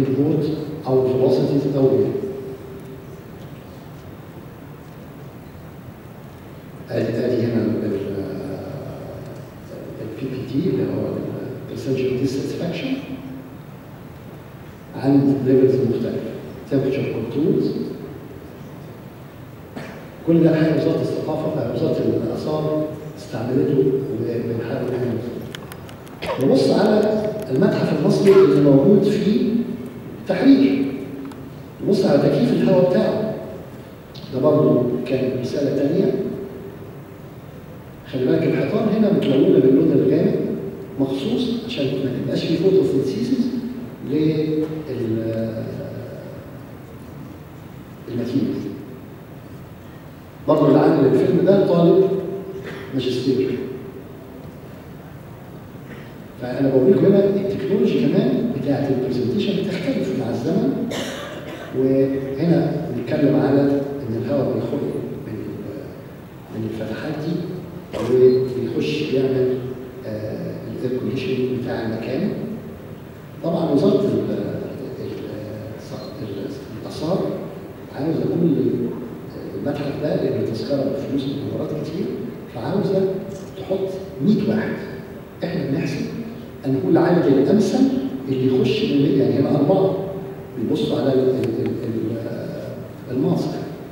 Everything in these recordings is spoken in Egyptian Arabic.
الانبوت او الفيلوسيتيز او غيره. ادي ادي هنا البي بي تي اللي هو البرسنتج ديساتسفاكشن عند ليفلز مختلفه temperature controls كل ده حاجه وزاره الثقافه وزاره الاثار استعملته وبنحاول نعمل نبص على المتحف المصري اللي موجود في تحرير نبص على تكييف الهواء بتاعه ده برضه كان رساله ثانيه خلي بالك الحيطان هنا متلونه باللون الغامق مخصوص عشان ما تبقاش في فوتوسينثيسيس لل الماتيريال برضه اللي عامل الفيلم ده طالب ماجستير فانا بوريكم هنا التكنولوجي كمان بتاعت البرزنتيشن بتختلف مع الزمن وهنا بنتكلم على ان الهواء بيخرج من من الفتحات دي وبيخش يعمل الاير كونديشننج بتاع المكان طبعا وزاره الاثار عاوزه كل المتحف ده لان التذكره بفلوس دولارات كتير فعاوزه تحط 100 واحد احنا بنحسب ان كل عدد الامثل اللي يخش من يعني هنا اربعه بيبصوا على ال ال ال الماسك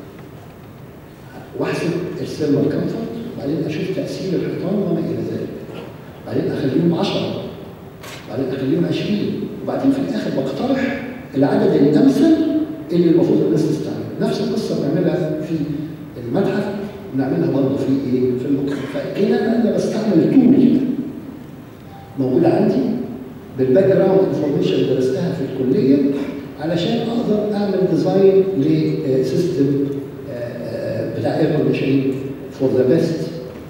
واحسب السيرمال كمفورت وبعدين اشوف تاثير الحيطان وما الى ذلك بعدين اخليهم 10 بعدين اخليهم 20 وبعدين في الاخر بقترح العدد الامثل اللي المفروض الناس تستعمل نفس القصه بنعملها في المتحف بنعملها برضه في ايه في المكتب فكده انا بستعمل تول موجوده عندي بالباك جراوند انفورميشن اللي درستها في الكليه علشان اقدر اعمل ديزاين لسيستم بتاع اير كونديشننج فور ذا بيست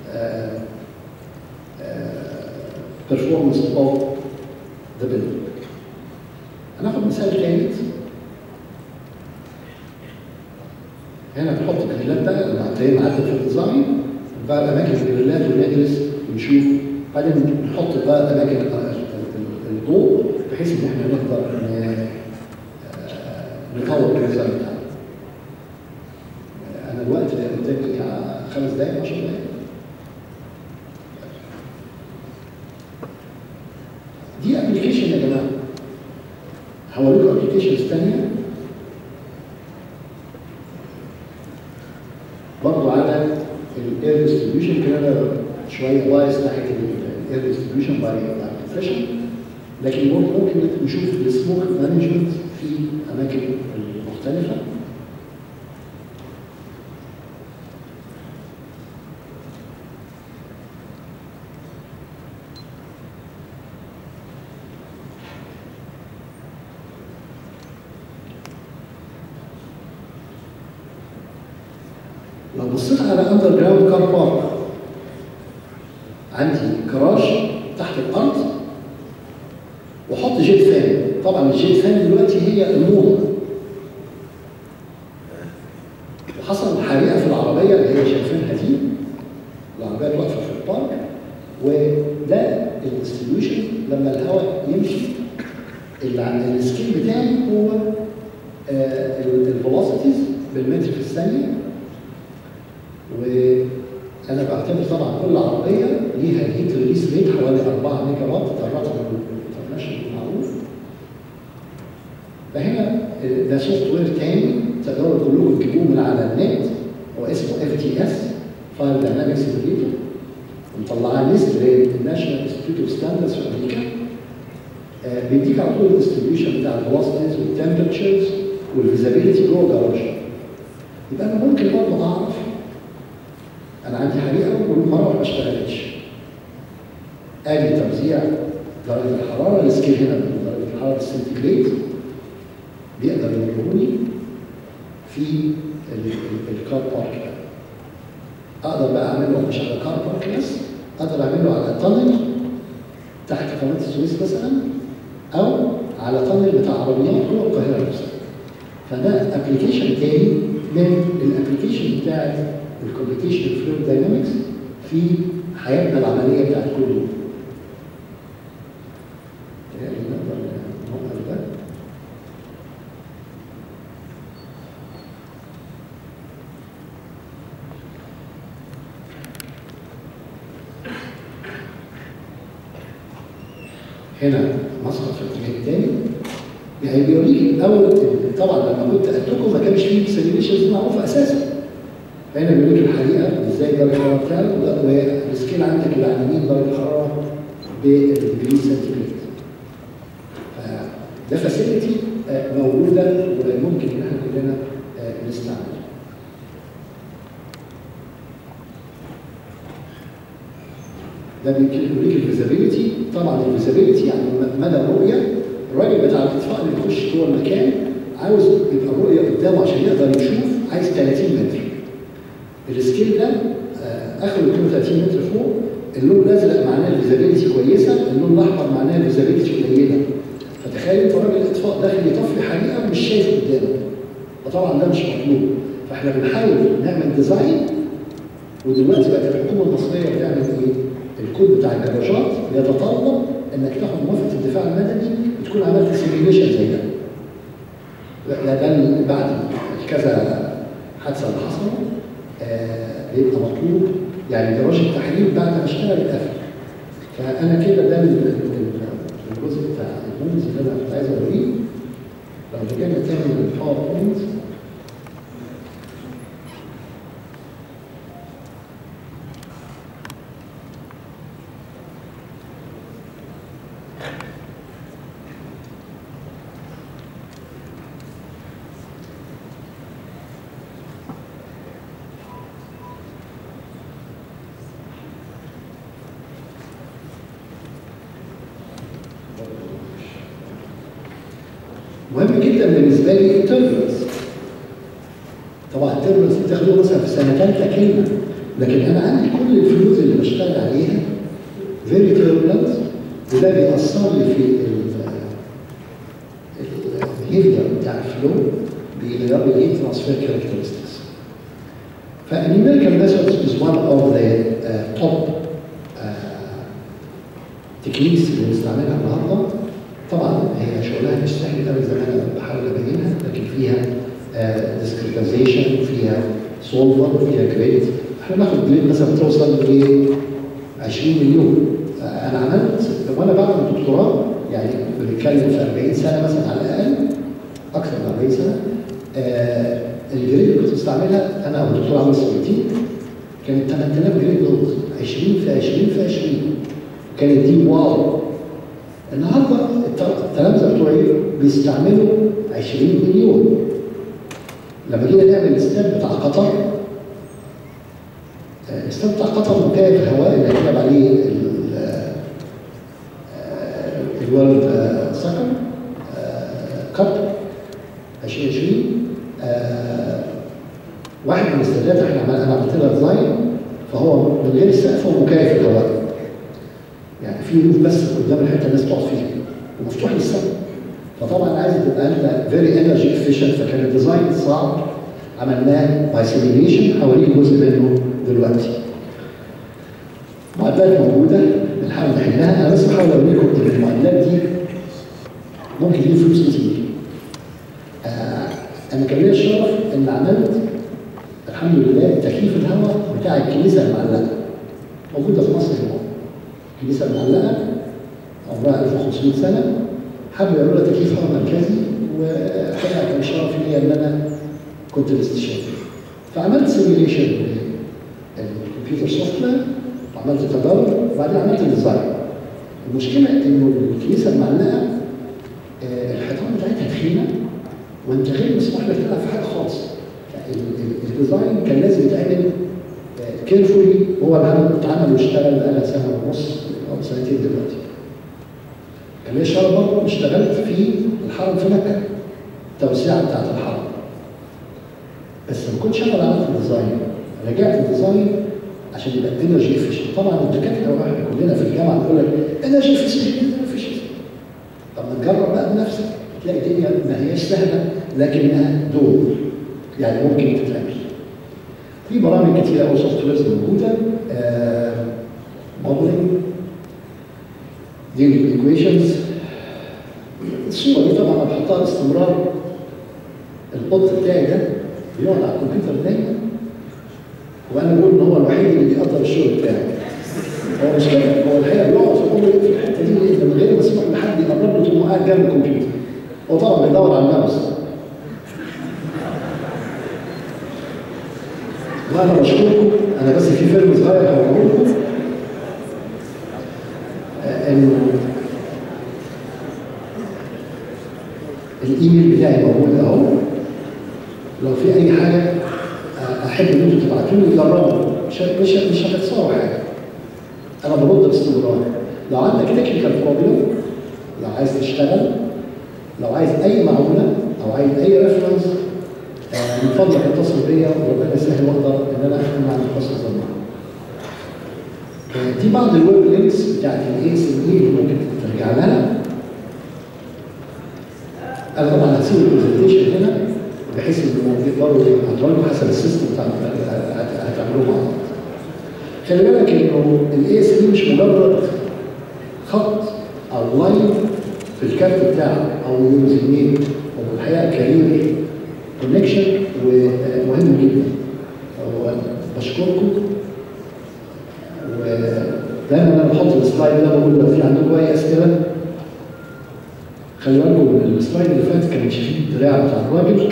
performance of the building. هناخد مثال ثالث هنا بنحط الجريلات بقى اللي هتلاقيه معدل في الديزاين بقى اماكن الجريلات ونجلس ونشوف بعدين نحط بقى اماكن الضوء بحيث ان احنا نقدر نطور الديزاين بتاعنا. انا الوقت اللي قدامي خمس دقائق 10 دقائق. دي ابلكيشن يا جماعه هوريكم ابلكيشنز ثانيه برضه على الاير ديستريبيوشن كده شويه بايس ناحيه الاير ديستريبيوشن باي بروفيشن لكن ممكن نشوف السموك مانجمنت في اماكن مختلفه لو بصيت على اندر جراوند كار بارك عندي جراج تحت الارض واحط جيت فان طبعا الجيت فان دلوقتي هي الموضه وحصل حريقه في العربيه اللي هي شايفينها دي العربيات واقفه في البارك وده الديستريبيوشن لما الهواء يمشي السكيل بتاعي هو الفيلوسيتيز بالمتر في الثانيه وانا بعتبر طبعا كل عربيه ليها هيت ريليس ريت حوالي 4 ميجا وات ده الرقم الانترناشونال المعروف فهنا ده سوفت وير تاني تقدروا كلكم تجيبوه من على النت هو اسمه اف تي اس فايل دايناميك سيميوليتور مطلعاه ليست للناشونال انستيتيوت اوف ستاندردز في امريكا آه بيديك على طول الديستريبيوشن بتاع الفلوسيتيز والتمبرتشرز والفيزابيلتي جوه الجراج يبقى انا ممكن برضه اعرف انا عندي حريقه والمراوح ما اشتغلتش ادي توزيع درجه الحراره السكيل هنا درجه الحراره السنتيجريد بيقدر يوريهوني في الكار بارك اقدر بقى اعمله مش على كار بارك بس اقدر اعمله على تانل تحت قناه السويس مثلا او على تانل بتاع عربيات جوه القاهره نفسها فده ابلكيشن تاني من الابلكيشن بتاعت الكومبيتيشن فلويد داينامكس في حياتنا العمليه بتاعت كل يوم. نقدر نوقف ده. هنا مسقط في الاتجاه الثاني يعني بيوريك الاول طبعا لما كنت قلتلكم ما كانش فيه سيميليشنز معروفه اساسا فهنا بيوريك الحقيقه ازاي درجه الحراره بتاعته والسكيل عندك اللي على اليمين درجه الحراره بالديجري سنتيجريد ده فاسيلتي موجوده وممكن ان احنا كلنا آه، نستعملها ده بيوريك الفيزابيلتي طبعا الفيزابيلتي يعني مدى الرؤيه الراجل بتاع الاطفاء اللي بيخش جوه المكان عاوز يبقى الرؤيه قدامه عشان يقدر يشوف عايز 30 متر السكيل ده آه، اخره 32 متر فوق اللون الازرق معناه الفيزابيلتي كويسه اللون الاحمر معناه الفيزابيلتي قليله فتخيل انت راجل اطفاء داخل يطفي حريقه مش شايف قدامه فطبعا ده مش مطلوب فاحنا بنحاول نعمل ديزاين ودلوقتي بقت الحكومه المصريه بتعمل ايه؟ الكود بتاع الجراجات يتطلب انك تاخد موافقه الدفاع المدني وتكون عملت سيميليشن زي ده. ده ده اللي بعد كذا حادثه اللي حصلوا آه بيبقى مطلوب يعني جراج التحليل بعد ما اشتغل اتقفل. فانا كده ده ال- ال- الجزء بتاع المونز اللي انا كنت عايز اوريه. لو رجعنا تاني للباوربوينت مهم جدا بالنسبه لي التربلنس طبعا التربلنس بتاخده مثلا في سنه ثالثه كلمه لكن انا عندي كل الفلوس اللي بشتغل عليها فيري تربلنت وده بيأثر لي في البيهيفير بتاع الفلو بيغير لي ايه ترانسفير كاركترستكس فالنيوميريكال ميثودز از one of the uh, top uh, تكنيكس اللي بنستعملها النهارده طبعا هي شغلها مش سهل قوي زي ما انا بحاول ابينها لكن فيها ديسكريتايزيشن فيها سولفر فيها جريد احنا بناخد جريد مثلا بتوصل ل 20 مليون انا عملت وانا بعمل دكتوراه يعني بنتكلم في 40 سنه مثلا على الاقل اكثر من 40 سنه آه الجريد اللي كنت بستعملها انا والدكتور عمرو السويتي كانت 8000 جريد نوت 20 في 20 في 20 كانت دي واو النهارده التلامذه بتوعي بيستعملوا 20 مليون لما جينا نعمل الاستاد بتاع قطر الاستاد بتاع قطر منتهي الهواء اللي كتب عليه الورلد سكر كاب 2020 واحد من الاستادات احنا عمل انا عملت لها ديزاين فهو من غير سقف ومكيف الهواء يعني في روف بس قدام الحته الناس تقعد فيها ومفتوح للسقف فطبعا عايز تبقى انت فيري انرجي افيشنت فكان الديزاين صعب عملناه باي سيميليشن هوريك جزء منه دلوقتي. معادلات موجوده بنحاول نحلها انا بس بحاول اوريكم ان المعادلات دي ممكن تجيب فلوس كتير. آه انا كان ليا الشرف ان عملت الحمد لله تكييف الهواء بتاع الكنيسه المعلقه موجوده في مصر هنا. الكنيسه المعلقه عمرها 1500 سنه حبوا يعملوا لها تكييف هواء مركزي وحقيقه كان شرف ليا ان انا كنت الاستشاري. فعملت سيميليشن للكمبيوتر سوفت وير وعملت تدرج وبعدين عملت ديزاين. المشكله انه الكنيسه المعلقه آه، الحيطان بتاعتها تخينه وانت غير مسموح لك تلعب في حاجه خالص. الديزاين كان لازم يتعمل كيرفولي هو العمل اتعمل واشتغل بقالها سنه ونص او سنتين دلوقتي. كان ليا شرف برضه اشتغلت في الحرم في مكه التوسعه بتاعت الحرم. بس ما كنتش انا اللي عملت الديزاين رجعت الديزاين عشان يبقى انرجي افيشنت طبعا الدكاتره واحنا كلنا في الجامعه بنقول لك انرجي افيشنت طب ما تجرب بقى بنفسك تلاقي الدنيا ما هياش سهله لكنها دور يعني ممكن تتعمل في برامج كتيره قوي سوفت ويرز موجوده موديلنج دي الايكويشنز الصوره دي طبعا بحطها باستمرار القط بتاعي ده بيقعد على الكمبيوتر دايما وانا بقول ان هو الوحيد اللي بيقدر الشغل بتاعه هو مش كده هو الحقيقه بيقعد في الأوضة في الحته دي ليه؟ من غير ما يسمح لحد يقرب له طول ما هو قاعد جنب الكمبيوتر هو طبعا بيدور على الماوس وانا بشكركم انا بس في فيلم صغير هقوله لكم آه، انه الايميل بتاعي موجود اهو لو في اي حاجه آه، احب ان انتوا تبعتوا لي جربوا مش مش مش هتخسروا حاجه انا برد باستمرار لو عندك تكنيكال بروبلم لو عايز تشتغل لو عايز اي معلومه او عايز اي ريفرنس من فضلك اتصل بيا وربنا يسهل واقدر ان انا اكون مع المتخصص ده معاك. آه، دي بعض الويب لينكس بتاعت الاي اس ام اي اللي ممكن ترجع لها انا طبعا هسيب البرزنتيشن هنا بحيث انه تقدروا هتعملوا حسب السيستم بتاع هت- هتعملوه مع بعض. خلي بالك انه الاي اس ام مش مجرد خط او لاين في الكارت بتاعك او يوزر هو الحقيقه كارير كونكشن ومهم جدا هو بشكركم ودايما انا بحط السلايد ده بقول لو في عندكم اي اسئله خلي بالكم السلايد اللي فات كان شايفين الدراع بتاع الراجل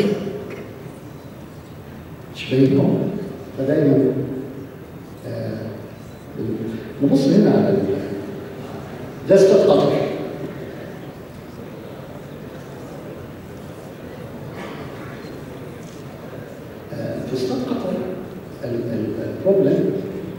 مش باين اهو فدايما آه، نبص هنا على ال- ده استاد قطر آه، في استاد قطر البروبلم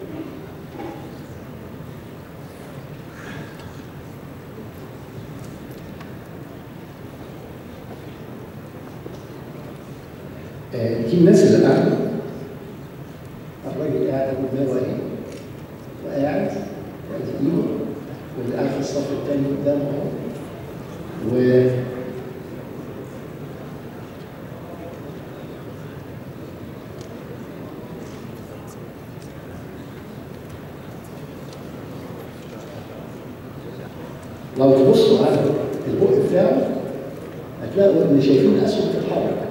دي الناس اللي قاعده الراجل قاعد قدامه اهي وقاعد وادي ايده واللي قاعد في الصف الثاني قدامه اهو و لو تبصوا على البق بتاعه هتلاقوا ان شايفين اسهم بتتحرك